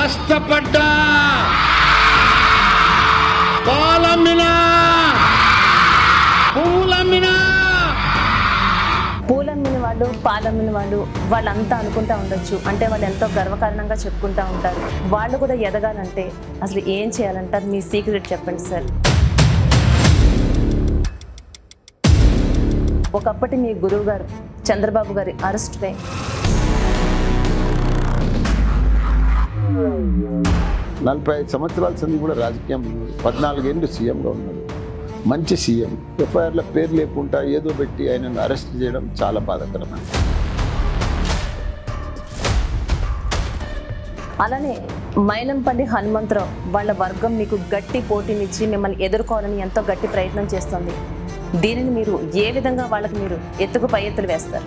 కష్టపడ్డా పాలమ్మినా పూలమ్మినా పూలమ్మిన వాళ్ళు పాలమ్మిన వాళ్ళు వాళ్ళంతా అనుకుంటా ఉండొచ్చు అంటే వాళ్ళు ఎంతో గర్వకారణంగా చెప్పుకుంటా ఉంటారు వాళ్ళు కూడా ఎదగాలంటే అసలు ఏం చేయాలంటారు మీ సీక్రెట్ చెప్పండి సార్ ఒకప్పటి మీ గురువు గారు చంద్రబాబు గారి అరెస్ట్పై నలభై ఐదు సంవత్సరాల సంది కూడా రాజకీయం పద్నాలుగేళ్ళు సీఎంగా ఉన్నాడు మంచి సీఎం ఎఫ్ఐఆర్ల పేరు లేకుండా ఏదో పెట్టి ఆయనను అరెస్ట్ చేయడం చాలా బాధాకరమైన అలానే మైనంపల్లి హనుమంతరావు వాళ్ళ వర్గం మీకు గట్టి పోటీనిచ్చి మిమ్మల్ని ఎదుర్కోవాలని ఎంతో గట్టి ప్రయత్నం చేస్తోంది దీనిని మీరు ఏ విధంగా వాళ్ళకి మీరు ఎత్తుకు పై ఎత్తులు వేస్తారు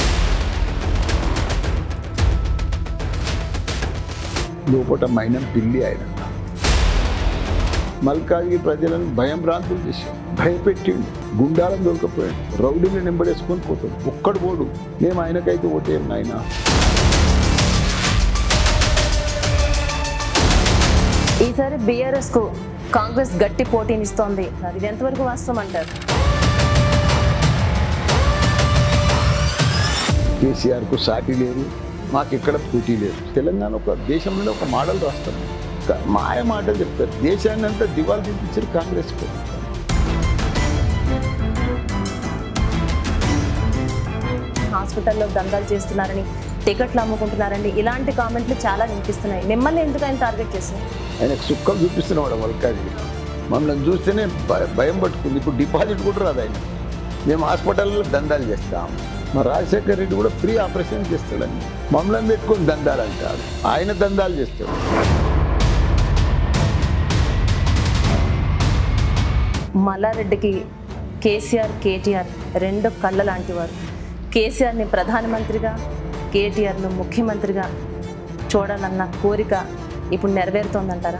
లోపల మైనం పిల్లి ఆయన మల్కాజ్గిరి ప్రజలను భయం భ్రాంతులు చేశాడు భయపెట్టిండు గుండాలను దొరకపోయాడు రౌడీని నింబడేసుకొని పోతాడు ఒక్కడు పోడు మేము ఆయనకైతే ఓటేయం నాయన ఈసారి బీఆర్ఎస్ కు కాంగ్రెస్ గట్టి పోటీనిస్తోంది ఇది ఎంతవరకు వాస్తవం అంటారు కేసీఆర్కు సాటి లేరు మాకు ఇక్కడ పోటీ లేదు తెలంగాణ ఒక దేశంలో ఒక మోడల్ రాష్ట్రం క- మాయ మాటలు చెప్తారు దేశాన్ని అంతా దివాలు తీపించారు కాంగ్రెస్ ప్రభుత్వం హాస్పిటల్లో దందాలు చేస్తున్నారని టికెట్లు అమ్ముకుంటున్నారని ఇలాంటి కామెంట్లు చాలా వినిపిస్తున్నాయి మిమ్మల్ని ఎందుకు ఆయన టార్గెట్ చేశారు ఆయనకు సుఖం చూపిస్తున్నాడు మల్కాజ్గిరి మమ్మల్ని చూస్తేనే భ- భయం పట్టుకుంది ఇప్పుడు డిపాజిట్ కూడా రాదు ఆయన మేము హాస్పిటల్లో దందాలు చేస్తాం మా రాజశేఖర్ రెడ్డి కూడా ఫ్రీ ఆపరేషన్ చేస్తాడని మమ్మల్ని పెట్టుకొని దందాలు అంటారు ఆయన దందాలు చేస్తాడు మల్లారెడ్డికి కేసీఆర్ కేటీఆర్ రెండు కళ్ళ లాంటివారు కేసీఆర్ని ప్రధానమంత్రిగా కేటీఆర్ను ముఖ్యమంత్రిగా చూడాలన్న కోరిక ఇప్పుడు నెరవేరుతోందంటారా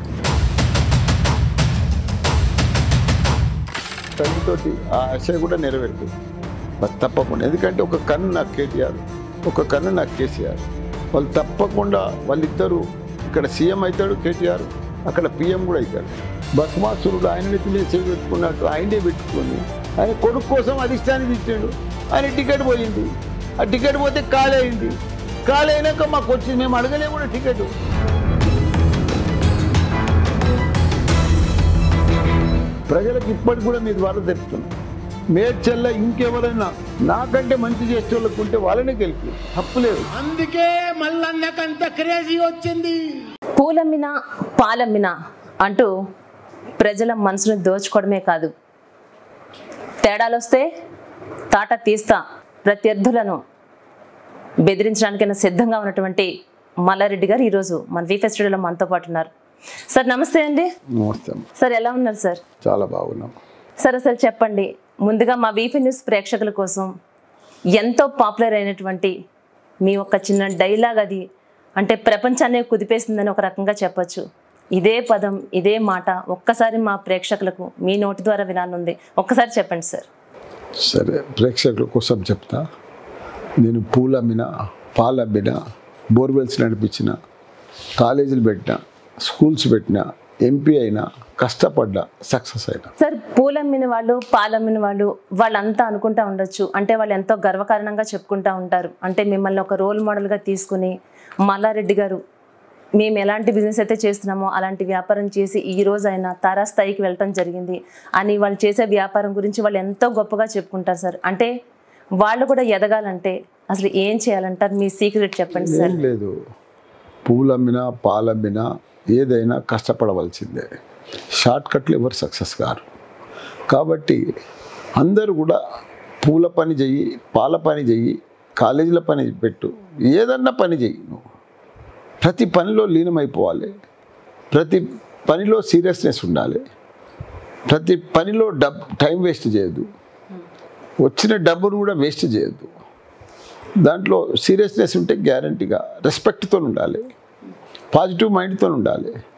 తల్లితోటి ఆ ఆశ కూడా నెరవేరుతుంది బస్ తప్పకుండా ఎందుకంటే ఒక కన్ను నాకు కేటీఆర్ ఒక కన్ను నాకు కేసీఆర్ వాళ్ళు తప్పకుండా వాళ్ళిద్దరూ ఇక్కడ సీఎం అవుతాడు కేటీఆర్ అక్కడ పిఎం కూడా అవుతాడు భస్మాసురుడు ఆయన నెత్తి మీద చేయి పెట్టుకున్నట్టు ఆయనే పెట్టుకొని ఆయన కొడుకు కోసం అధిష్టానికి ఇచ్చాడు ఆయన టికెట్ పోయింది ఆ టికెట్ పోతే ఖాళీ అయింది ఖాళీ అయినాక మాకు వచ్చింది మేము అడగలే కూడా టికెట్ ప్రజలకు ఇప్పటికి కూడా మీ ద్వారా తెలుపుతున్నాం మేడ్చల్ల ఇంకెవరైనా నాకంటే మంచి చేసే వాళ్ళకు ఉంటే వాళ్ళనే గెలిపి తప్పులేదు అందుకే మల్లన్నకంత క్రేజీ వచ్చింది పూలమ్మినా పాలమ్మినా అంటూ ప్రజల మనసును దోచుకోవడమే కాదు తేడాలు వస్తే తాట తీస్తా ప్రత్యర్థులను బెదిరించడానికైనా సిద్ధంగా ఉన్నటువంటి మల్లారెడ్డి గారు ఈరోజు మన వీఫె స్టూడియోలో మనతో పాటు ఉన్నారు సార్ నమస్తే అండి నమస్తే అమ్మ. సార్ ఎలా ఉన్నారు సార్ చాలా బాగున్నాం సార్ అసలు చెప్పండి ముందుగా మా వీఫీ న్యూస్ ప్రేక్షకుల కోసం ఎంతో పాపులర్ అయినటువంటి మీ ఒక చిన్న డైలాగ్ అది అంటే ప్రపంచాన్ని కుదిపేసిందని ఒక రకంగా చెప్పొచ్చు ఇదే పదం ఇదే మాట ఒక్కసారి మా ప్రేక్షకులకు మీ నోటి ద్వారా వినాలనుంది ఒక్కసారి చెప్పండి సార్ సరే ప్రేక్షకుల కోసం చెప్తా నేను పూలు అమ్మిన పాలు అమ్మిన బోర్వెల్స్ నడిపించిన కాలేజీలు పెట్టిన స్కూల్స్ పెట్టిన ఎంపీ అయినా కష్టపడ్డా సక్సెస్ అయినా సార్ పూలమ్మిన వాళ్ళు పాలమ్మిన వాళ్ళు వాళ్ళంతా అనుకుంటా ఉండొచ్చు అంటే వాళ్ళు ఎంతో గర్వకారణంగా చెప్పుకుంటా ఉంటారు అంటే మిమ్మల్ని ఒక రోల్ మోడల్గా తీసుకుని మల్లారెడ్డి గారు మేము ఎలాంటి బిజినెస్ అయితే చేస్తున్నామో అలాంటి వ్యాపారం చేసి ఈ రోజు అయినా తారాస్థాయికి వెళ్ళటం జరిగింది అని వాళ్ళు చేసే వ్యాపారం గురించి వాళ్ళు ఎంతో గొప్పగా చెప్పుకుంటారు సార్ అంటే వాళ్ళు కూడా ఎదగాలంటే అసలు ఏం చేయాలంటారు మీ సీక్రెట్ చెప్పండి సార్ ఏం లేదు పూలు అమ్మినా పాలు అమ్మినా ఏదైనా కష్టపడవలసిందే షార్ట్ కట్లు ఎవరు సక్సెస్ కారు కాబట్టి అందరూ కూడా పూల పని చెయ్యి పాల పని చెయ్యి కాలేజీల పని పెట్టు ఏదన్నా పని చెయ్యి నువ్వు ప్రతి పనిలో లీనమైపోవాలి ప్రతి పనిలో సీరియస్నెస్ ఉండాలి ప్రతి పనిలో డబ్ టైం వేస్ట్ చేయొద్దు వచ్చిన డబ్బును కూడా వేస్ట్ చేయొద్దు దాంట్లో సీరియస్నెస్ ఉంటే గ్యారంటీగా రెస్పెక్ట్తో ఉండాలి పాజిటివ్ మైండ్తో ఉండాలి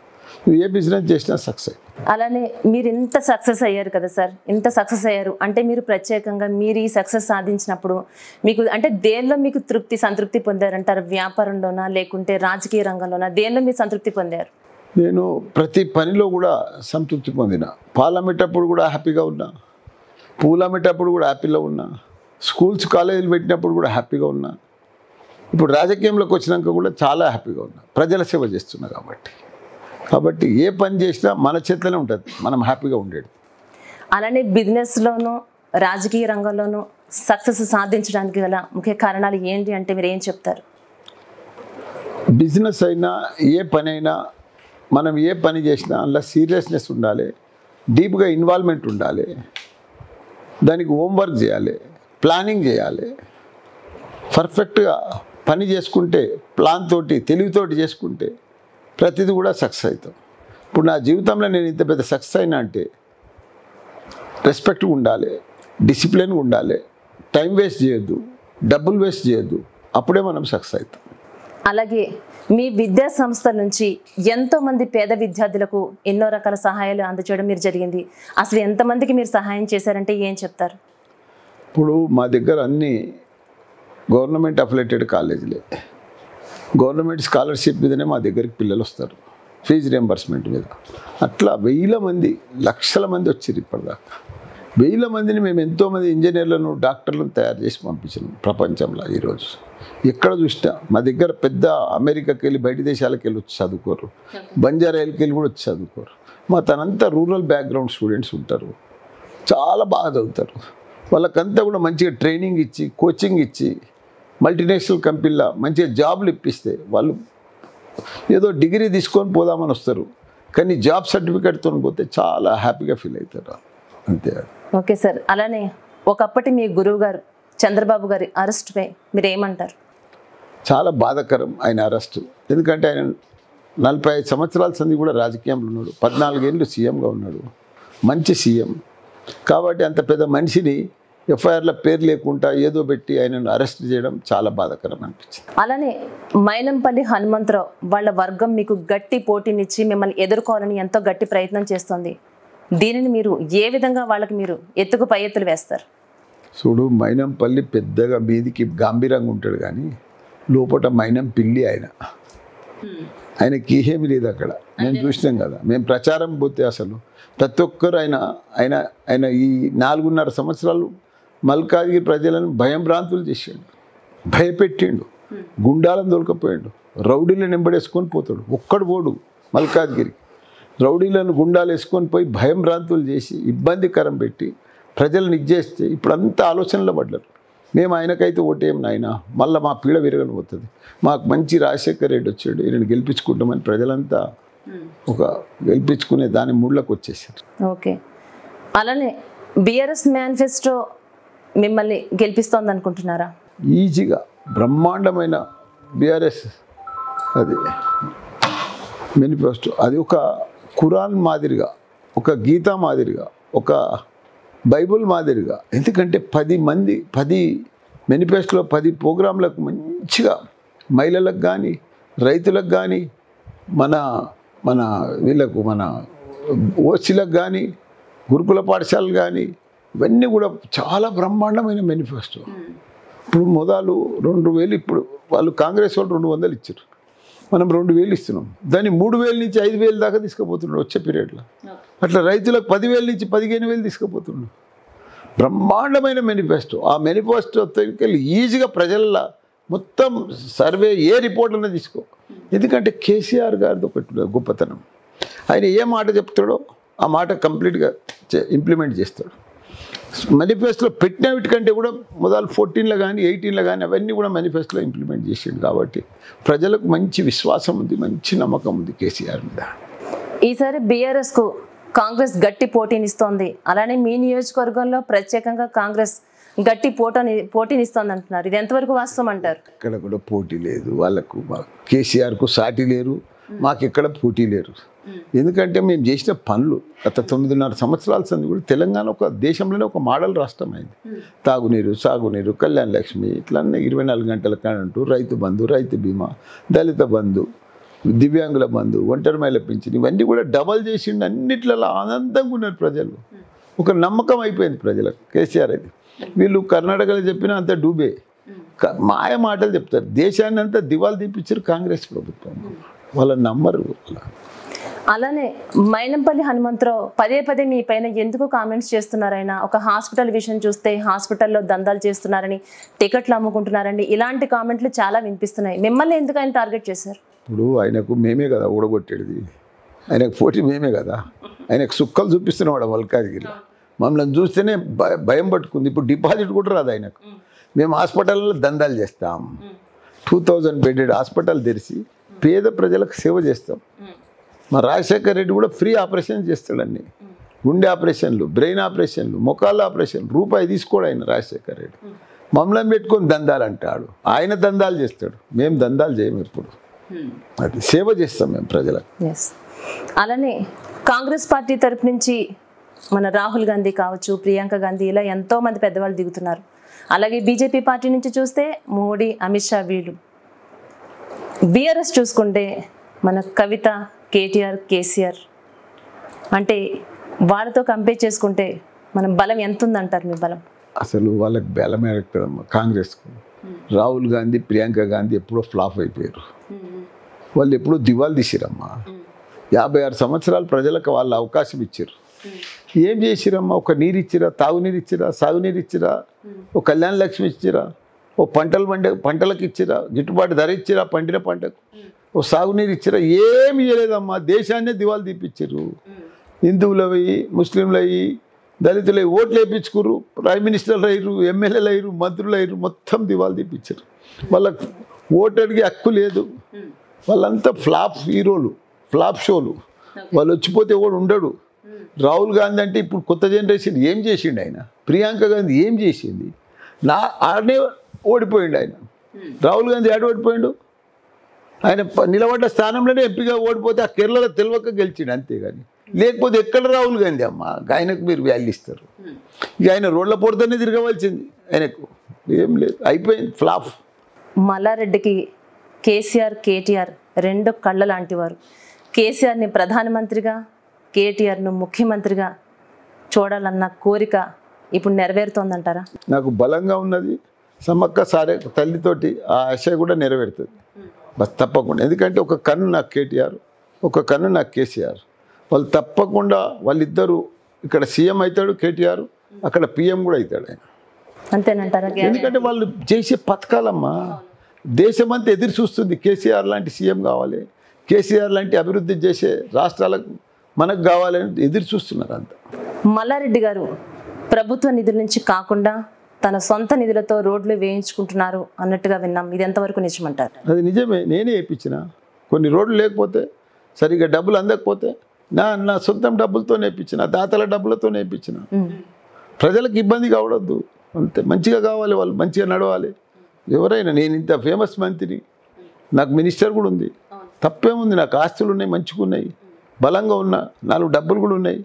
నువ్వు ఏ బిజినెస్ చేసినా సక్సెస్ అలానే మీరు ఇంత సక్సెస్ అయ్యారు కదా సార్ ఇంత సక్సెస్ అయ్యారు అంటే మీరు ప్రత్యేకంగా మీరు ఈ సక్సెస్ సాధించినప్పుడు మీకు అంటే దేనిలో మీకు తృప్తి సంతృప్తి పొందారంటారు వ్యాపారంలోనా లేకుంటే రాజకీయ రంగంలోనా దేనిలో మీరు సంతృప్తి పొందారు నేను ప్రతి పనిలో కూడా సంతృప్తి పొందిన పాలమ్మేటప్పుడు కూడా హ్యాపీగా ఉన్నా పూలు అమ్మేటప్పుడు కూడా హ్యాపీగా ఉన్నా స్కూల్స్ కాలేజీలు పెట్టినప్పుడు కూడా హ్యాపీగా ఉన్నా ఇప్పుడు రాజకీయంలోకి వచ్చినాక కూడా చాలా హ్యాపీగా ఉన్నా ప్రజల సేవ చేస్తున్నా కాబట్టి కాబట్టి ఏ పని చేసినా మన చేతిలోనే ఉంటుంది మనం హ్యాపీగా ఉండేది అలానే బిజినెస్లోను రాజకీయ రంగంలోనూ సక్సెస్ సాధించడానికి గల ముఖ్య కారణాలు ఏంటి అంటే మీరు ఏం చెప్తారు బిజినెస్ అయినా ఏ పని అయినా మనం ఏ పని చేసినా అందులో సీరియస్నెస్ ఉండాలి డీప్గా ఇన్వాల్వ్మెంట్ ఉండాలి దానికి హోంవర్క్ చేయాలి ప్లానింగ్ చేయాలి పర్ఫెక్ట్గా పని చేసుకుంటే ప్లాన్ తోటి తెలివితోటి చేసుకుంటే ప్రతిదీ కూడా సక్సెస్ అవుతాం ఇప్పుడు నా జీవితంలో నేను ఇంత పెద్ద సక్సెస్ అయినా అంటే రెస్పెక్ట్గా ఉండాలి డిసిప్లిన్గా ఉండాలి టైం వేస్ట్ చేయొద్దు డబ్బులు వేస్ట్ చేయొద్దు అప్పుడే మనం సక్సెస్ అవుతాం అలాగే మీ విద్యా సంస్థ నుంచి ఎంతో మంది పేద విద్యార్థులకు ఎన్నో రకాల సహాయాలు అందజేయడం మీరు జరిగింది అసలు ఎంతమందికి మీరు సహాయం చేశారంటే ఏం చెప్తారు ఇప్పుడు మా దగ్గర అన్ని గవర్నమెంట్ అఫిలేటెడ్ కాలేజీలే గవర్నమెంట్ స్కాలర్షిప్ మీదనే మా దగ్గరికి పిల్లలు వస్తారు ఫీజు రియంబర్స్మెంట్ మీద అట్లా వేల మంది లక్షల మంది వచ్చారు ఇప్పటిదాకా వేల మందిని మేము ఎంతోమంది ఇంజనీర్లను డాక్టర్లను తయారు చేసి పంపించినాం ప్రపంచంలో ఈరోజు ఎక్కడ చూసినా మా దగ్గర పెద్ద అమెరికాకి వెళ్ళి బయట దేశాలకు వెళ్ళి వచ్చి చదువుకోరు బంజారాయిలకి వెళ్ళి కూడా వచ్చి చదువుకోరు మా తనంతా రూరల్ బ్యాక్గ్రౌండ్ స్టూడెంట్స్ ఉంటారు చాలా బాగా చదువుతారు వాళ్ళకంతా కూడా మంచిగా ట్రైనింగ్ ఇచ్చి కోచింగ్ ఇచ్చి మల్టీనేషనల్ కంపెనీలో మంచిగా జాబ్లు ఇప్పిస్తే వాళ్ళు ఏదో డిగ్రీ తీసుకొని పోదామని వస్తారు కానీ జాబ్ సర్టిఫికేట్తో పోతే చాలా హ్యాపీగా ఫీల్ అవుతారు అంతే ఓకే సార్ అలానే ఒకప్పటి మీ గురువు గారు చంద్రబాబు గారి అరెస్ట్పై మీరు ఏమంటారు చాలా బాధాకరం ఆయన అరెస్టు ఎందుకంటే ఆయన నలభై ఐదు సంవత్సరాల సంది కూడా రాజకీయంలో ఉన్నాడు పద్నాలుగేళ్ళు సీఎంగా ఉన్నాడు మంచి సీఎం కాబట్టి అంత పెద్ద మనిషిని ఎఫ్ఐఆర్ల పేరు లేకుండా ఏదో పెట్టి ఆయనను అరెస్ట్ చేయడం చాలా బాధాకరం అనిపించింది అలానే మైనంపల్లి హనుమంతరావు వాళ్ళ వర్గం మీకు గట్టి పోటీనిచ్చి మిమ్మల్ని ఎదుర్కోవాలని ఎంతో గట్టి ప్రయత్నం చేస్తోంది దీనిని మీరు ఏ విధంగా వాళ్ళకి మీరు ఎత్తుకు పై ఎత్తులు వేస్తారు చూడు మైనంపల్లి పెద్దగా మీదికి గాంభీరంగా ఉంటాడు కానీ లోపల మైనం పిల్లి ఆయన ఆయనకి ఏమీ లేదు అక్కడ మేము చూసినాం కదా మేము ప్రచారం పోతే అసలు ప్రతి ఒక్కరు ఆయన ఆయన ఆయన ఈ నాలుగున్నర సంవత్సరాలు మల్కాజ్గిరి ప్రజలను భయం భ్రాంతులు చేసాడు భయపెట్టిండు గుండాలను దొరకపోయాడు రౌడీలను వెంబడేసుకొని పోతాడు ఒక్కడు పోడు మల్కాజ్గిరికి రౌడీలను గుండాలు వేసుకొని పోయి భయం భ్రాంతులు చేసి ఇబ్బందికరం పెట్టి ప్రజలను ఇచ్చేస్తే ఇప్పుడంతా ఆలోచనలో పడ్డారు మేము ఆయనకైతే ఓటేం నాయన మళ్ళీ మా పీడ విరగని పోతుంది మాకు మంచి రాజశేఖర్ రెడ్డి వచ్చాడు ఈయన గెలిపించుకుంటామని ప్రజలంతా ఒక గెలిపించుకునే దాని మూడ్లకు వచ్చేసారు ఓకే అలానే బిఆర్ఎస్ మేనిఫెస్టో మిమ్మల్ని గెలిపిస్తోంది అనుకుంటున్నారా ఈజీగా బ్రహ్మాండమైన బీఆర్ఎస్ అది మేనిఫెస్టో అది ఒక ఖురాన్ మాదిరిగా ఒక గీత మాదిరిగా ఒక బైబుల్ మాదిరిగా ఎందుకంటే పది మంది పది మేనిఫెస్టోలో పది ప్రోగ్రాంలకు మంచిగా మహిళలకు కానీ రైతులకు కానీ మన మన వీళ్ళకు మన ఓసీలకు కానీ గురుకుల పాఠశాలలు కానీ ఇవన్నీ కూడా చాలా బ్రహ్మాండమైన మేనిఫెస్టో ఇప్పుడు మొదలు రెండు వేలు ఇప్పుడు వాళ్ళు కాంగ్రెస్ వాళ్ళు రెండు వందలు ఇచ్చారు మనం రెండు వేలు ఇస్తున్నాం దాన్ని మూడు వేల నుంచి ఐదు వేలు దాకా తీసుకుపోతున్నాడు వచ్చే పీరియడ్లో అట్లా రైతులకు పదివేల నుంచి పదిహేను వేలు తీసుకుపోతున్నాడు బ్రహ్మాండమైన మేనిఫెస్టో ఆ మేనిఫెస్టో వెళ్ళి ఈజీగా ప్రజల మొత్తం సర్వే ఏ రిపోర్ట్ అన్నా తీసుకో ఎందుకంటే కేసీఆర్ గారిది ఒకటి గొప్పతనం ఆయన ఏ మాట చెప్తాడో ఆ మాట కంప్లీట్గా ఇంప్లిమెంట్ చేస్తాడు మేనిఫెస్టోలో పెట్టిన వీటికంటే కూడా మొదలు ఫోర్టీన్లో కానీ ఎయిటీన్లో కానీ అవన్నీ కూడా మేనిఫెస్టోలో ఇంప్లిమెంట్ చేసిండు కాబట్టి ప్రజలకు మంచి విశ్వాసం ఉంది మంచి నమ్మకం ఉంది కేసీఆర్ మీద ఈసారి బీఆర్ఎస్ కు కాంగ్రెస్ గట్టి పోటీనిస్తోంది అలానే మీ నియోజకవర్గంలో ప్రత్యేకంగా కాంగ్రెస్ గట్టి పోటీని పోటీనిస్తోంది అంటున్నారు ఇది ఎంతవరకు వాస్తవం అంటారు ఇక్కడ కూడా పోటీ లేదు వాళ్ళకు మా కేసీఆర్కు సాటి లేరు మాకు ఎక్కడ పోటీ లేరు ఎందుకంటే మేము చేసిన పనులు గత తొమ్మిదిన్నర సంవత్సరాల సంది కూడా తెలంగాణ ఒక దేశంలోనే ఒక మోడల్ రాష్ట్రం అయింది తాగునీరు సాగునీరు కళ్యాణ లక్ష్మి ఇట్లన్నీ ఇరవై నాలుగు గంటల కరెంటు రైతు బంధు రైతు బీమా దళిత బంధు దివ్యాంగుల బంధు ఒంటరి మహిళ పింఛన్ ఇవన్నీ కూడా డబల్ చేసిండు అన్నిట్లలో ఆనందంగా ఉన్నారు ప్రజలు ఒక నమ్మకం అయిపోయింది ప్రజలకు కేసీఆర్ అది వీళ్ళు కర్ణాటకలో చెప్పినా అంత డూబే క- మాయ మాటలు చెప్తారు దేశాన్ని అంతా దివాలు తీపిచ్చారు కాంగ్రెస్ ప్రభుత్వం వాళ్ళ నమ్మరు వాళ్ళ అలానే మైనంపల్లి హనుమంతరావు పదే పదే మీ పైన ఎందుకు కామెంట్స్ చేస్తున్నారైనా ఒక హాస్పిటల్ విషయం చూస్తే హాస్పిటల్లో దందాలు చేస్తున్నారని టికెట్లు అమ్ముకుంటున్నారని ఇలాంటి కామెంట్లు చాలా వినిపిస్తున్నాయి మిమ్మల్ని ఎందుకు ఆయన టార్గెట్ చేశారు ఇప్పుడు ఆయనకు మేమే కదా ఊడగొట్టేది ఆయనకు పోటీ మేమే కదా ఆయనకు సుక్కలు చూపిస్తున్నాడు మల్కాజ్గిరిలో మమ్మల్ని చూస్తేనే భయ- భయం పట్టుకుంది ఇప్పుడు డిపాజిట్ కూడా రాదు ఆయనకు మేము హాస్పిటల్లో దందాలు చేస్తాం టూ థౌజండ్ బెడెడ్ హాస్పిటల్ తెరిచి పేద ప్రజలకు సేవ చేస్తాం మా రాజశేఖర్ రెడ్డి కూడా ఫ్రీ ఆపరేషన్ చేస్తాడండి గుండె ఆపరేషన్లు బ్రెయిన్ ఆపరేషన్లు మొకాళ్ళ ఆపరేషన్ రూపాయి తీసుకోడు ఆయన రాజశేఖర్ రెడ్డి మమ్మల్ని పెట్టుకొని దందాలు అంటాడు ఆయన దందాలు చేస్తాడు మేము దందాలు చేయము ఎప్పుడు అది సేవ చేస్తాం మేము ప్రజలకు ఎస్ అలానే కాంగ్రెస్ పార్టీ తరపు నుంచి మన రాహుల్ గాంధీ కావచ్చు ప్రియాంక గాంధీ ఇలా ఎంతో మంది పెద్దవాళ్ళు దిగుతున్నారు అలాగే బీజేపీ పార్టీ నుంచి చూస్తే మోడీ అమిత్ షా వీళ్ళు బీఆర్ఎస్ చూసుకుంటే మన కవిత కేటీఆర్ కేసీఆర్ అంటే వాళ్ళతో కంపేర్ చేసుకుంటే మన బలం ఎంత ఉందంటారు మీ బలం అసలు వాళ్ళకి బలమే ఎక్కడమ్మా కాంగ్రెస్కు రాహుల్ గాంధీ ప్రియాంక గాంధీ ఎప్పుడో ఫ్లాప్ అయిపోయారు వాళ్ళు ఎప్పుడో దివాలు తీసిరమ్మా యాభై ఆరు సంవత్సరాలు ప్రజలకు వాళ్ళు అవకాశం ఇచ్చారు ఏం చేసిరమ్మా ఒక నీరు ఇచ్చిరా తాగునీరు ఇచ్చిరా సాగునీరు ఇచ్చిరా ఒక కళ్యాణ లక్ష్మి ఇచ్చిరా ఓ పంటలు పండే పంటలకు ఇచ్చిరా గిట్టుబాటు ధర ఇచ్చిరా పండిన పంటకు ఓ సాగునీరు ఇచ్చిరా ఏమి ఇవ్వలేదమ్మా దేశాన్నే దివాలు తీపిచ్చారు హిందువులు అయ్యి ముస్లింలు అయ్యి దళితులు అయ్యి ఓట్లు వేయించుకురు ప్రైమ్ మినిస్టర్లు అయ్యారు ఎమ్మెల్యేలు అయ్యారు మంత్రులు అయ్యారు మొత్తం దివాలు తీపిచ్చారు వాళ్ళకు ఓటు అడిగే హక్కు లేదు వాళ్ళంతా ఫ్లాప్ హీరోలు ఫ్లాప్ షోలు వాళ్ళు వచ్చిపోతే కూడా ఉండడు రాహుల్ గాంధీ అంటే ఇప్పుడు కొత్త జనరేషన్ ఏం చేసిండు ఆయన ప్రియాంక గాంధీ ఏం చేసింది నా ఆడనే ఓడిపోయిండు ఆయన రాహుల్ గాంధీ ఆడ ఓడిపోయిండు ఆయన ప- నిలబడ్డ స్థానంలోనే ఎంపీగా ఓడిపోతే ఆ కేరళలో తెలియక గెలిచిండు అంతేగాని లేకపోతే ఎక్కడ రాహుల్ గాంధీ అమ్మ ఆయనకు మీరు వాల్యూ ఇస్తారు ఇక ఆయన రోడ్ల పొడితోనే తిరగవలసింది ఆయనకు ఏం లేదు అయిపోయింది ఫ్లాప్ మల్లారెడ్డికి కేసీఆర్ కేటీఆర్ రెండు కళ్ళ లాంటివారు కేసీఆర్ని ప్రధానమంత్రిగా కేటీఆర్ను ముఖ్యమంత్రిగా చూడాలన్న కోరిక ఇప్పుడు నెరవేరుతోందంటారా నాకు బలంగా ఉన్నది సమ్మక్క సారే తల్లితోటి ఆ ఆశ కూడా నెరవేరుతుంది బస్ తప్పకుండా ఎందుకంటే ఒక కన్ను నాకు కేటీఆర్ ఒక కన్ను నాకు కేసీఆర్ వాళ్ళు తప్పకుండా వాళ్ళిద్దరూ ఇక్కడ సీఎం అవుతాడు కేటీఆర్ అక్కడ పిఎం కూడా అవుతాడు ఆయన అంతేనంటారా ఎందుకంటే వాళ్ళు చేసే పథకాలమ్మా దేశమంతా ఎదురు చూస్తుంది కేసీఆర్ లాంటి సీఎం కావాలి కేసీఆర్ లాంటి అభివృద్ధి చేసే రాష్ట్రాలకు మనకు కావాలని ఎదురు చూస్తున్నారు అంతా మల్లారెడ్డి గారు ప్రభుత్వ నిధుల నుంచి కాకుండా తన సొంత నిధులతో రోడ్లు వేయించుకుంటున్నారు అన్నట్టుగా విన్నాం ఇది ఎంతవరకు నిజమంటారు అది నిజమే నేనే వేయించిన కొన్ని రోడ్లు లేకపోతే సరిగ్గా డబ్బులు అందకపోతే నా నా సొంతం డబ్బులతో నేర్పించిన దాతల డబ్బులతో నేర్పించిన ప్రజలకు ఇబ్బంది కావడద్దు అంతే మంచిగా కావాలి వాళ్ళు మంచిగా నడవాలి ఎవరైనా నేను ఇంత ఫేమస్ మంత్రిని నాకు మినిస్టర్ కూడా ఉంది తప్పేముంది నాకు ఆస్తులు ఉన్నాయి మంచిగా ఉన్నాయి బలంగా ఉన్నా నాలుగు డబ్బులు కూడా ఉన్నాయి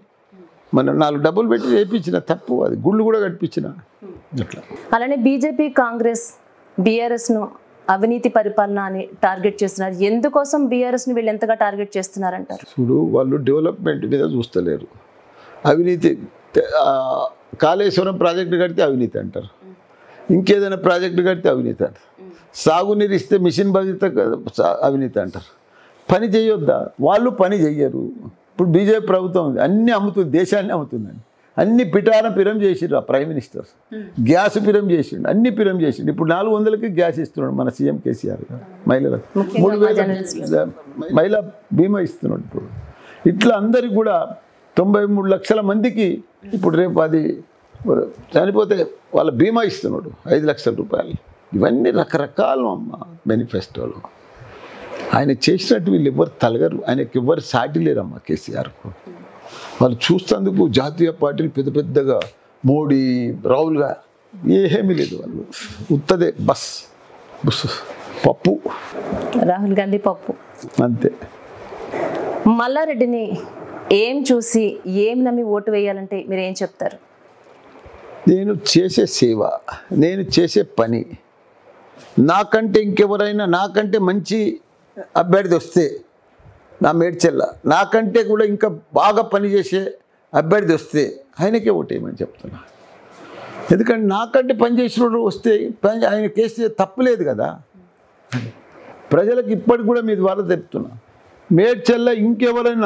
మన నాలుగు డబ్బులు పెట్టి వేయించిన తప్పు అది గుళ్ళు కూడా కట్టించిన అట్లా అలానే బీజేపీ కాంగ్రెస్ బీఆర్ఎస్ను అవినీతి పరిపాలన అని టార్గెట్ చేస్తున్నారు ఎందుకోసం బీఆర్ఎస్ని వీళ్ళు ఎంతగా టార్గెట్ చేస్తున్నారంటారు చూడు వాళ్ళు డెవలప్మెంట్ మీద చూస్తలేరు అవినీతి ఆ, కాళేశ్వరం ప్రాజెక్టు కడితే అవినీతి అంటారు ఇంకేదైనా ప్రాజెక్టు కడితే అవినీతి అంటారు సాగునీరు ఇస్తే మిషన్ భద్రత సా- అవినీతి అంటారు పని చేయొద్దా వాళ్ళు పని చెయ్యరు ఇప్పుడు బీజేపీ ప్రభుత్వం ఉంది అన్నీ అమ్ముతుంది దేశాన్ని అమ్ముతుందండి అన్ని పిటారం పిరం చేసిండ్రు ఆ ప్రైమ్ మినిస్టర్ గ్యాస్ పిరం చేసిండు అన్ని పిరం చేసిండు ఇప్పుడు నాలుగు వందలకి గ్యాస్ ఇస్తున్నాడు మన సీఎం కేసీఆర్ గారు మహిళలకు మూడు వేల మహిళా బీమా ఇస్తున్నాడు ఇప్పుడు ఇట్లా అందరికి కూడా తొంభై మూడు లక్షల మందికి ఇప్పుడు రేపు అది చనిపోతే వాళ్ళ బీమా ఇస్తున్నాడు ఐదు లక్షల రూపాయలు ఇవన్నీ రకరకాలు అమ్మ మేనిఫెస్టోలో ఆయన చేసినట్టు వీళ్ళు ఎవరు తలగరు ఆయనకి ఎవరు సాటి లేరమ్మా కేసీఆర్కు వాళ్ళు చూస్తేందుకు జాతీయ పార్టీలు పెద్ద పెద్దగా మోడీ రాహుల్గా ఏమీ లేదు వాళ్ళు ఉత్తదే బస్ బస్ పప్పు రాహుల్ గాంధీ పప్పు అంతే మల్లారెడ్డిని ఏం చూసి ఏం నమ్మి ఓటు వేయాలంటే మీరు ఏం చెప్తారు నేను చేసే సేవ నేను చేసే పని నాకంటే ఇంకెవరైనా నాకంటే మంచి అభ్యర్థి వస్తే నా మేడ్చెల్ల నాకంటే కూడా ఇంకా బాగా పనిచేసే అభ్యర్థి వస్తే ఆయనకే ఓటేయమని చెప్తున్నా ఎందుకంటే నాకంటే పనిచేసిన వస్తే పని ఆయన కేసు తప్పులేదు కదా ప్రజలకు ఇప్పటికి కూడా మీ ద్వారా చెప్తున్నా మేడ్చెల్ల ఇంకెవరైనా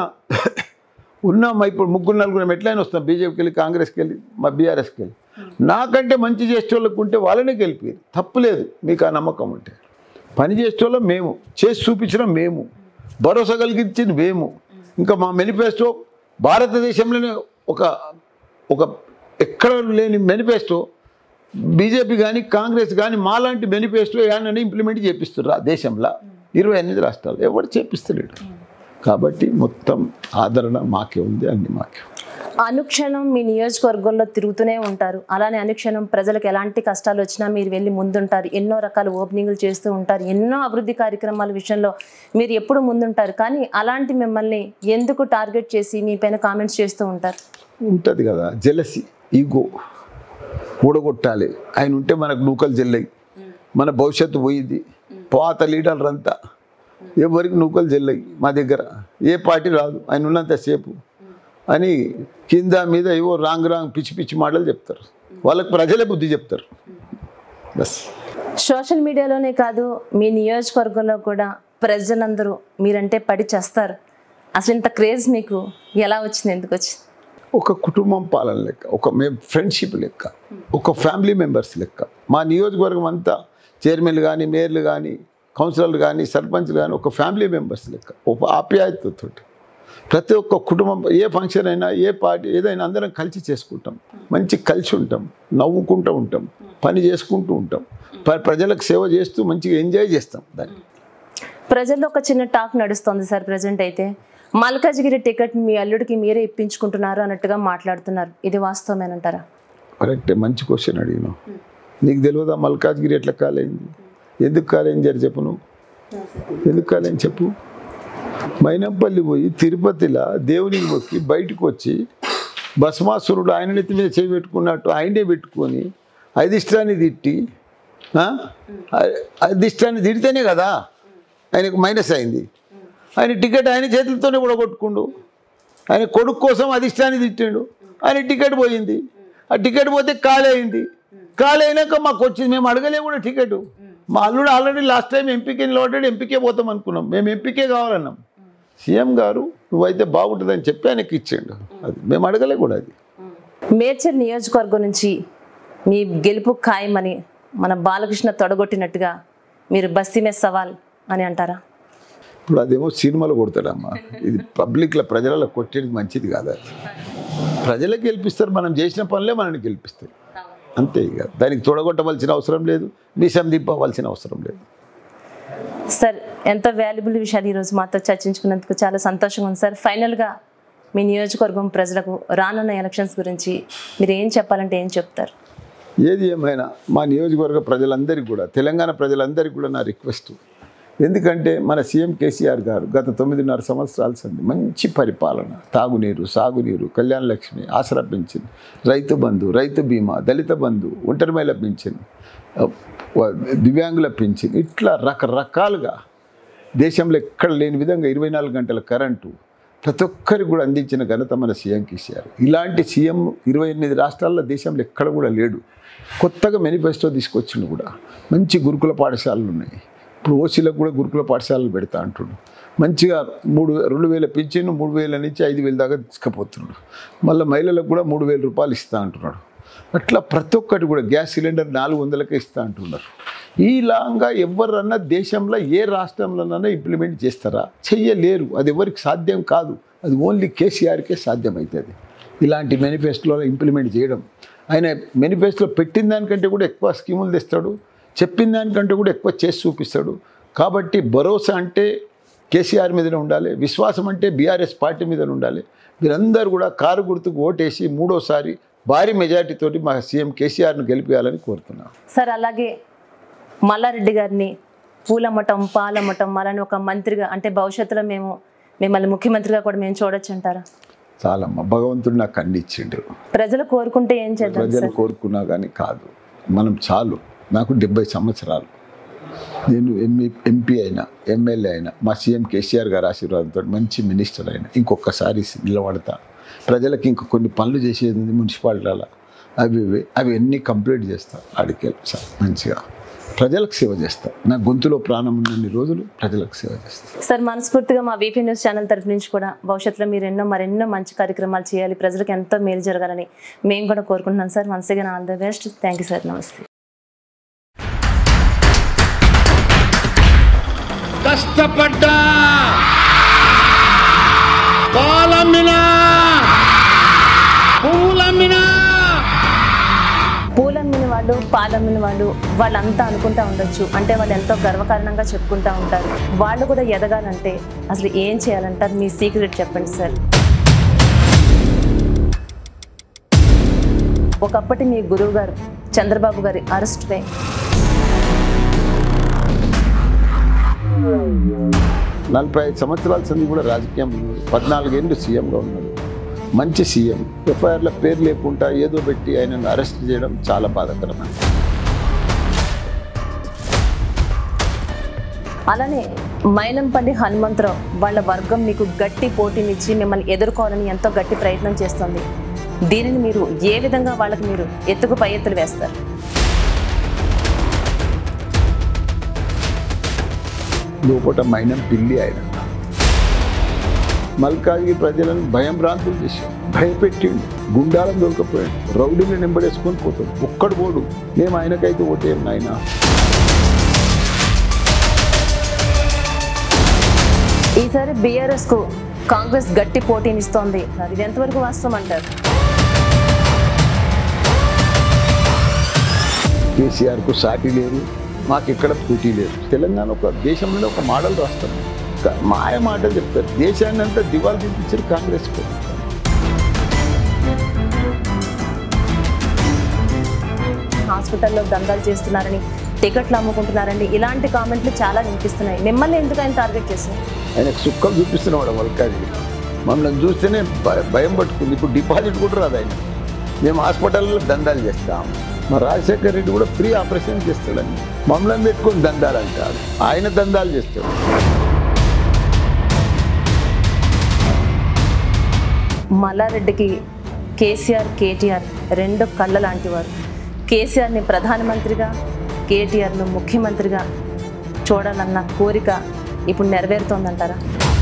ఉన్నాం ఇప్పుడు ముగ్గురు నలుగురు ఎట్లయినా వస్తాం బీజేపీకి వెళ్ళి కాంగ్రెస్కి వెళ్ళి మా బీఆర్ఎస్కి వెళ్ళి నాకంటే మంచి చేసేవాళ్ళకు ఉంటే వాళ్ళనే గెలిపి తప్పులేదు మీకు ఆ నమ్మకం ఉంటే పని చేసేవాళ్ళం మేము చేసి చూపించడం మేము భరోసా కలిగించింది మేము ఇంకా మా మేనిఫెస్టో భారతదేశంలోనే ఒక ఒక ఎక్కడ లేని మేనిఫెస్టో బీజేపీ కానీ కాంగ్రెస్ కానీ మాలాంటి మేనిఫెస్టో ఏమన్నా ఇంప్లిమెంట్ చేపిస్తున్నారు ఆ దేశంలో ఇరవై ఎనిమిది రాష్ట్రాలు ఎవరు చేపిస్తలేడు కాబట్టి మొత్తం ఆదరణ మాకే ఉంది అన్ని మాకే ఉంది. అనుక్షణం మీ నియోజకవర్గంలో తిరుగుతూనే ఉంటారు అలానే అనుక్షణం ప్రజలకు ఎలాంటి కష్టాలు వచ్చినా మీరు వెళ్ళి ముందుంటారు ఎన్నో రకాల ఓపెనింగ్లు చేస్తూ ఉంటారు ఎన్నో అభివృద్ధి కార్యక్రమాల విషయంలో మీరు ఎప్పుడు ముందుంటారు కానీ అలాంటి మిమ్మల్ని ఎందుకు టార్గెట్ చేసి మీ పైన కామెంట్స్ చేస్తూ ఉంటారు ఉంటుంది కదా జెలసి ఈగో ఊడగొట్టాలి ఆయన ఉంటే మనకు నూకలు జల్లయి మన భవిష్యత్తు పోయింది పాత లీడర్లు అంతా ఎవరికి నూకలు జల్లయి మా దగ్గర ఏ పార్టీ రాదు ఆయన ఉన్నంతసేపు అని కింద మీద ఏవో రాంగ్ రాంగ్ పిచ్చి పిచ్చి మాటలు చెప్తారు వాళ్ళకి ప్రజలే బుద్ధి చెప్తారు బస్ సోషల్ మీడియాలోనే కాదు మీ నియోజకవర్గంలో కూడా ప్రజలందరూ మీరంటే పడి చేస్తారు అసలు ఇంత క్రేజ్ మీకు ఎలా వచ్చింది ఎందుకు వచ్చింది ఒక కుటుంబం పాలన లెక్క ఒక మేము ఫ్రెండ్షిప్ లెక్క ఒక ఫ్యామిలీ మెంబర్స్ లెక్క మా నియోజకవర్గం అంతా చైర్మన్లు కానీ మేయర్లు కానీ కౌన్సిలర్లు కానీ సర్పంచ్లు కానీ ఒక ఫ్యామిలీ మెంబర్స్ లెక్క ఒక ఆప్యాయతతో ప్రతి ఒక్క కుటుంబం ఏ ఫంక్షన్ అయినా ఏ పార్టీ ఏదైనా అందరం కలిసి చేసుకుంటాం మంచి కలిసి ఉంటాం నవ్వుకుంటూ ఉంటాం పని చేసుకుంటూ ఉంటాం ప్ర- ప్రజలకు సేవ చేస్తూ మంచిగా ఎంజాయ్ చేస్తాం దాన్ని ప్రజల్లో ఒక చిన్న టాక్ నడుస్తోంది సార్ ప్రజెంట్ అయితే మల్కాజ్గిరి టికెట్ మీ అల్లుడికి మీరే ఇప్పించుకుంటున్నారు అన్నట్టుగా మాట్లాడుతున్నారు ఇది వాస్తవమేనంటారా కరెక్టే మంచి క్వశ్చన్ అడిగినావు నీకు తెలియదా మల్కాజ్గిరి ఎట్లా కాలేంది ఎందుకు కాలేం జరి చెప్పు నువ్వు ఎందుకు కాలేం చెప్పు మైనంపల్లి పోయి తిరుపతిలో దేవునికి మొక్కి బయటకు వచ్చి భస్మాసురుడు ఆయన నెత్తి మీద చేయి పెట్టుకున్నట్టు ఆయనే పెట్టుకొని అధిష్టాన్ని తిట్టి ఆ? అ- అధిష్టాన్ని తిడితేనే కదా ఆయనకు మైనస్ అయింది ఆయన టికెట్ ఆయన చేతులతోనే కూడా కొట్టుకుండు ఆయన కొడుకు కోసం అధిష్టాన్ని తిట్టిండు ఆయన టికెట్ పోయింది ఆ టికెట్ పోతే ఖాళీ అయింది ఖాళీ అయినాక మాకు వచ్చింది మేము అడగలే కూడా టికెట్ మా అల్లుడు ఆల్రెడీ లాస్ట్ టైం ఎంపీకే నిలబడ్డాడు ఎంపీకే పోతాం అనుకున్నాం మేము ఎంపీకే కావాలన్నాం సీఎం గారు నువ్వైతే బాగుంటుందని చెప్పి ఆయనకి ఇచ్చిండు అది మేము అడగలే కూడా అది మేడ్చల్ నియోజకవర్గం నుంచి మీ గెలుపు ఖాయమని మన బాలకృష్ణ తొడగొట్టినట్టుగా మీరు బస్తీ మీద సవాల్ అని అంటారా ఇప్పుడు అదేమో సినిమాలో కొడతాడమ్మా ఇది పబ్లిక్లో ప్రజలలో కొట్టేది మంచిది కాదు అది ప్రజలే గెలిపిస్తారు మనం చేసిన పనులే మనల్ని గెలిపిస్తాయి అంతే ఇక దానికి తొడగొట్టవలసిన అవసరం లేదు మీసం దింపవలసిన అవసరం లేదు సార్ ఎంతో వాల్యుబుల్ విషయాలు ఈరోజు మాతో చర్చించుకున్నందుకు చాలా సంతోషంగా ఉంది సార్ ఫైనల్గా మీ నియోజకవర్గం ప్రజలకు రానున్న ఎలక్షన్స్ గురించి మీరు ఏం చెప్పాలంటే ఏం చెప్తారు ఏది ఏమైనా మా నియోజకవర్గ ప్రజలందరికీ కూడా తెలంగాణ ప్రజలందరికీ కూడా నా రిక్వెస్ట్ ఎందుకంటే మన సీఎం కేసీఆర్ గారు గత తొమ్మిదిన్నర సంవత్సరాల సంది మంచి పరిపాలన తాగునీరు సాగునీరు కళ్యాణ లక్ష్మి ఆసరా పింఛన్ రైతు బంధు రైతు బీమా దళిత బంధు ఒంటరి మహిళ పింఛన్ ఆ, వ- దివ్యాంగుల పింఛన్ ఇట్లా రకరకాలుగా దేశంలో ఎక్కడ లేని విధంగా ఇరవై నాలుగు గంటల కరెంటు ప్రతి ఒక్కరికి కూడా అందించిన ఘనత మన సీఎం కేసీఆర్ ఇలాంటి సీఎం ఇరవై ఎనిమిది రాష్ట్రాల్లో దేశంలో ఎక్కడ కూడా లేడు కొత్తగా మేనిఫెస్టో తీసుకొచ్చిండు కూడా మంచి గురుకుల పాఠశాలలు ఉన్నాయి ఇప్పుడు ఓసీలకు కూడా గురుకుల పాఠశాలలు పెడతా అంటుండు మంచిగా మూడు రెండు వేల పింఛను మూడు వేల నుంచి ఐదు వేల దాకా తీసుకుపోతున్నాడు మళ్ళీ మహిళలకు కూడా మూడు వేల రూపాయలు ఇస్తా అంటున్నాడు అట్లా ప్రతి ఒక్కటి కూడా గ్యాస్ సిలిండర్ నాలుగు వందలకే ఇస్తా అంటున్నారు ఈలాగా ఎవరన్నా దేశంలో ఏ రాష్ట్రంలోనైనా ఇంప్లిమెంట్ చేస్తారా చెయ్యలేరు అది ఎవరికి సాధ్యం కాదు అది ఓన్లీ కేసీఆర్కే సాధ్యమవుతుంది ఇలాంటి మేనిఫెస్టోలో ఇంప్లిమెంట్ చేయడం ఆయన మేనిఫెస్టోలో పెట్టిన దానికంటే కూడా ఎక్కువ స్కీములు తెస్తాడు చెప్పిన దానికంటే కూడా ఎక్కువ చేసి చూపిస్తాడు కాబట్టి భరోసా అంటే కేసీఆర్ మీదనే ఉండాలి విశ్వాసం అంటే బీఆర్ఎస్ పార్టీ మీదనే ఉండాలి మీరందరూ కూడా కారు గుర్తుకు ఓటేసి మూడోసారి భారీ మెజార్టీతోటి మా సీఎం కేసీఆర్ను గెలిపించాలని కోరుతున్నాను సార్ అలాగే మల్లారెడ్డి గారిని పూలమ్మటం పాలమ్మటం అలానే ఒక మంత్రిగా అంటే భవిష్యత్తులో మేము మిమ్మల్ని ముఖ్యమంత్రిగా కూడా మేము చూడొచ్చు అంటారా చాలమ్మ భగవంతుడు నాకు అన్ని ఇచ్చిండు ప్రజలు కోరుకుంటే ఏం చేద్దాం ప్రజలు సార్ కోరుకున్నా కానీ కాదు మనం చాలు నాకు డెబ్బై సంవత్సరాలు నేను ఎంఈ ఎంపీ అయినా ఎమ్మెల్యే అయినా మా సీఎం కేసీఆర్ గారి ఆశీర్వాదంతో మంచి మినిస్టర్ అయినా ఇంకొకసారి నిలబడతా ప్రజలకు ఇంక కొన్ని పనులు చేసేది ఉంది మున్సిపాలిటీల అవి ఇవి అవి అన్నీ కంప్లీట్ చేస్తా ఆడికి సార్ మంచిగా ప్రజలకు సేవ చేస్తా నా గొంతులో ప్రాణం ఉన్నన్ని రోజులు ప్రజలకు సేవ చేస్తా సార్ మనస్ఫూర్తిగా మా వీపీ న్యూస్ ఛానల్ తరఫు నుంచి కూడా భవిష్యత్తులో మీరు ఎన్నో మరెన్నో మంచి కార్యక్రమాలు చేయాలి ప్రజలకు ఎంతో మేలు జరగాలని మేము కూడా కోరుకుంటున్నాం sir once again all the best thank you sir నమస్తే కష్టపడ్డా పాలమ్మినా పువ్వులమ్మినా పూలమ్మిన వాళ్ళు పాలమ్మిన వాళ్ళు వాళ్ళంతా అనుకుంటా ఉండొచ్చు అంటే వాళ్ళు ఎంతో గర్వకారణంగా చెప్పుకుంటా ఉంటారు వాళ్ళు కూడా ఎదగాలంటే అసలు ఏం చేయాలంటారు మీ సీక్రెట్ చెప్పండి సార్ ఒకప్పటి మీ గురువు గారు చంద్రబాబు గారి అరెస్ట్పై నలభై ఐదు సంవత్సరాల సంది కూడా రాజకీయం పద్నాలుగేళ్ళు సీఎంగా ఉన్నాడు మంచి సీఎం ఎఫ్ఐఆర్ల పేరు లేకుండా ఏదో పెట్టి ఆయనను అరెస్ట్ చేయడం చాలా బాధాకరమైన అలానే మైనంపల్లి హనుమంతరావు వాళ్ళ వర్గం మీకు గట్టి పోటీనిచ్చి మిమ్మల్ని ఎదుర్కోవాలని ఎంతో గట్టి ప్రయత్నం చేస్తుంది దీనిని మీరు ఏ విధంగా వాళ్ళకి మీరు ఎత్తుకు పై ఎత్తులు వేస్తారు లోపల మైనం పిల్లి ఆయన మల్కాజ్గిరి ప్రజలను భయం భ్రాంతులు చేశాడు భయపెట్టిండు గుండాలను దొరకపోయాడు రౌడీని నింబడేసుకొని పోతాడు ఒక్కడు పోడు మేము ఆయనకైతే ఓటేం నాయన ఈసారి బీఆర్ఎస్ కు కాంగ్రెస్ గట్టి పోటీనిస్తోంది మరి ఇది ఎంతవరకు వాస్తవం అంటారు కేసీఆర్కు సాటి లేరు మాకు ఎక్కడ పోటీ లేదు తెలంగాణ ఒక దేశంలో ఒక మోడల్ రాష్ట్రం క- మాయ మాటలు చెప్తారు దేశాన్ని అంతా దివాలు చూపించారు కాంగ్రెస్ హాస్పిటల్లో దందాలు చేస్తున్నారని టికెట్లు అమ్ముకుంటున్నారని ఇలాంటి కామెంట్లు చాలా వినిపిస్తున్నాయి మిమ్మల్ని ఎందుకు ఆయన టార్గెట్ చేశారు ఆయనకు సుఖం చూపిస్తున్నాడు వల్కాడి మమ్మల్ని చూస్తేనే భ- భయం పట్టుకుంది ఇప్పుడు డిపాజిట్ కూడా రాదు ఆయన మేము హాస్పిటల్లో దందాలు చేస్తాం మా రాజశేఖర్ రెడ్డి కూడా ఫ్రీ ఆపరేషన్ చేస్తాడని మమ్మల్ని పెట్టుకొని దందాలు అంటాడు ఆయన దందాలు చేస్తాడు మల్లారెడ్డికి కేసీఆర్ కేటీఆర్ రెండు కళ్ళ లాంటివారు కేసీఆర్ని ప్రధానమంత్రిగా కేటీఆర్ను ముఖ్యమంత్రిగా చూడాలన్న కోరిక ఇప్పుడు నెరవేరుతోందంటారా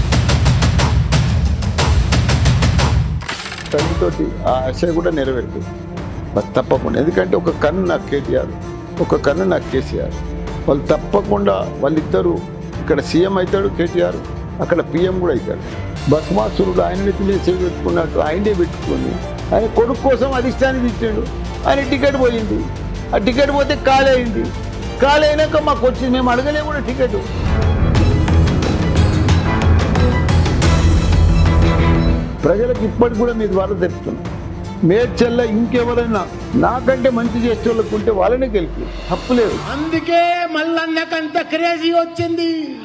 తల్లితోటి ఆ ఆశ కూడా నెరవేరుతుంది మరి తప్పకుండా ఎందుకంటే ఒక కన్ను నాకు కేటీఆర్ ఒక కన్ను నాకు కేసీఆర్ వాళ్ళు తప్పకుండా వాళ్ళిద్దరూ ఇక్కడ సీఎం అవుతాడు కేటీఆర్ అక్కడ పిఎం కూడా అవుతాడు భస్మాసురుడు ఆయన నెత్తి మీద చేయి పెట్టుకున్నట్టు ఆయనే పెట్టుకొని ఆయన కొడుకు కోసం అధిష్టానికి ఇచ్చాడు ఆయన టికెట్ పోయింది ఆ టికెట్ పోతే ఖాళీ అయింది ఖాళీ అయినాక మాకు వచ్చింది మేము అడగలే కూడా టికెట్ ప్రజలకు ఇప్పటికి కూడా మీ ద్వారా తెలుపుతున్నాం మేడ్చల్ల ఇంకెవరైనా నాకంటే మంచి చేసే వాళ్ళకు ఉంటే వాళ్ళనే గెలిపి తప్పులేదు అందుకే మల్లన్నకంత క్రేజీ వచ్చింది